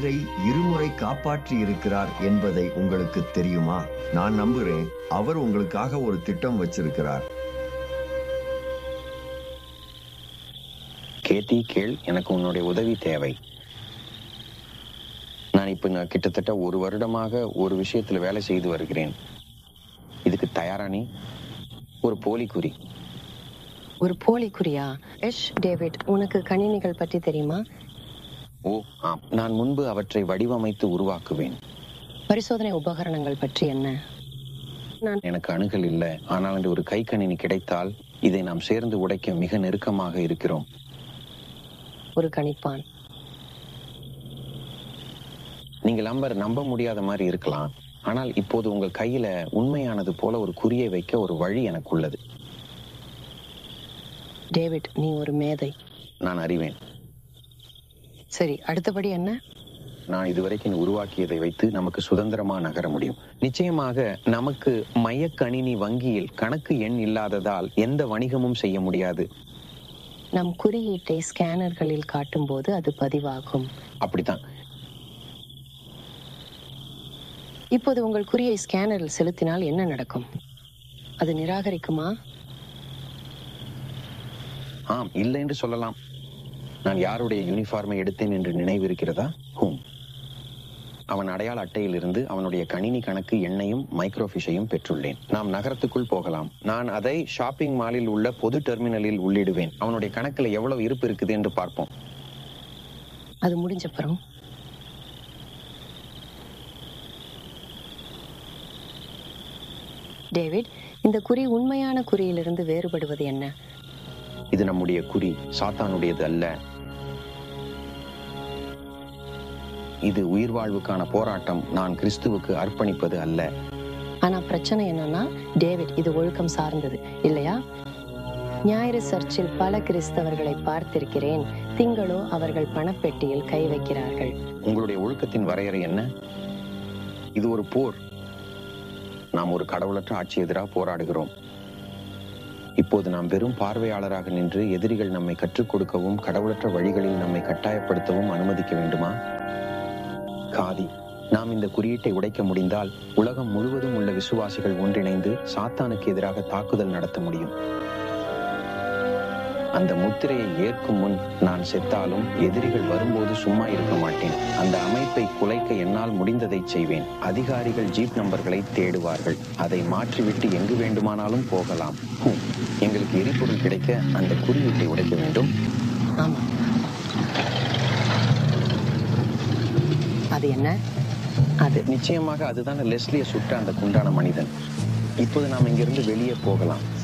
உயிரை இருமுறை காப்பாற்றி இருக்கிறார் என்பதை உங்களுக்கு தெரியுமா நான் நம்புறேன் அவர் உங்களுக்காக ஒரு திட்டம் வச்சிருக்கிறார் கேட்டி கேள் எனக்கு உன்னுடைய உதவி தேவை நான் இப்ப நான் கிட்டத்தட்ட ஒரு வருடமாக ஒரு விஷயத்துல வேலை செய்து வருகிறேன் இதுக்கு தயாரா நீ ஒரு போலி குறி ஒரு போலி குறியா எஷ் டேவிட் உனக்கு கணினிகள் பற்றி தெரியுமா ஓ ஆம் நான் முன்பு அவற்றை வடிவமைத்து உருவாக்குவேன் பரிசோதனை உபகரணங்கள் பற்றி என்ன நான் எனக்கு அணுகல் இல்லை ஆனால் அந்த ஒரு கை கணினி கிடைத்தால் இதை நாம் சேர்ந்து உடைக்க மிக நெருக்கமாக இருக்கிறோம் ஒரு கணிப்பான் நீங்கள் நம்பர் நம்ப முடியாத மாதிரி இருக்கலாம் ஆனால் இப்போது உங்கள் கையில உண்மையானது போல ஒரு குறியை வைக்க ஒரு வழி எனக்கு உள்ளது டேவிட் நீ ஒரு மேதை நான் அறிவேன் சரி அடுத்தபடி என்ன நான் இதுவரைக்கும் உருவாக்கியதை வைத்து நமக்கு சுதந்திரமா நகர முடியும் நிச்சயமாக நமக்கு மையக்கணினி வங்கியில் கணக்கு எண் இல்லாததால் எந்த வணிகமும் செய்ய முடியாது நம் குறியீட்டை ஸ்கேனர்களில் காட்டும்போது அது பதிவாகும் அப்படித்தான் இப்போது உங்கள் குறியை ஸ்கேனரில் செலுத்தினால் என்ன நடக்கும் அது நிராகரிக்குமா ஆம் இல்லை என்று சொல்லலாம் நான் யாருடைய யூனிஃபார்மை எடுத்தேன் என்று நினைவிருக்கிறதா ஹூம் அவன் அடையாள அட்டையிலிருந்து அவனுடைய கணினி கணக்கு எண்ணையும் மைக்ரோஃபிஷையும் பெற்றுள்ளேன் நாம் நகரத்துக்குள் போகலாம் நான் அதை ஷாப்பிங் மாலில் உள்ள பொது டெர்மினலில் உள்ளிடுவேன் அவனுடைய கணக்குல எவ்வளவு இருப்பு இருக்குது என்று பார்ப்போம் அது முடிஞ்சப்புறம் டேவிட் இந்த குறி உண்மையான குறியிலிருந்து வேறுபடுவது என்ன இது நம்முடைய குறி சாத்தானுடையது அல்ல இது உயிர் வாழ்வுக்கான போராட்டம் நான் கிறிஸ்துவுக்கு அர்ப்பணிப்பது அல்ல ஆனா பிரச்சனை என்னன்னா டேவிட் இது ஒழுக்கம் சார்ந்தது இல்லையா ஞாயிறு சர்ச்சில் பல கிறிஸ்தவர்களை பார்த்திருக்கிறேன் திங்களோ அவர்கள் பணப்பெட்டியில் கை வைக்கிறார்கள் உங்களுடைய ஒழுக்கத்தின் வரையறை என்ன இது ஒரு போர் நாம் ஒரு கடவுளற்ற ஆட்சி எதிராக போராடுகிறோம் இப்போது நாம் வெறும் பார்வையாளராக நின்று எதிரிகள் நம்மை கற்றுக் கொடுக்கவும் கடவுளற்ற வழிகளில் நம்மை கட்டாயப்படுத்தவும் அனுமதிக்க வேண்டுமா காதி நாம் இந்த குறியீட்டை உடைக்க முடிந்தால் உலகம் முழுவதும் உள்ள விசுவாசிகள் ஒன்றிணைந்து சாத்தானுக்கு எதிராக தாக்குதல் நடத்த முடியும் அந்த முத்திரையை ஏற்கும் முன் நான் செத்தாலும் எதிரிகள் வரும்போது சும்மா இருக்க மாட்டேன் அந்த அமைப்பை குலைக்க என்னால் முடிந்ததை செய்வேன் அதிகாரிகள் ஜீப் நம்பர்களை தேடுவார்கள் அதை மாற்றிவிட்டு எங்கு வேண்டுமானாலும் போகலாம் ஹும். எங்களுக்கு எரிபொருள் கிடைக்க அந்த குறியீட்டை உடைக்க வேண்டும் ஆமா அது என்ன அது நிச்சயமாக அதுதான் லெஸ்லியை சுட்ட அந்த குண்டான மனிதன் இப்போது நாம் இங்கிருந்து வெளியே போகலாம்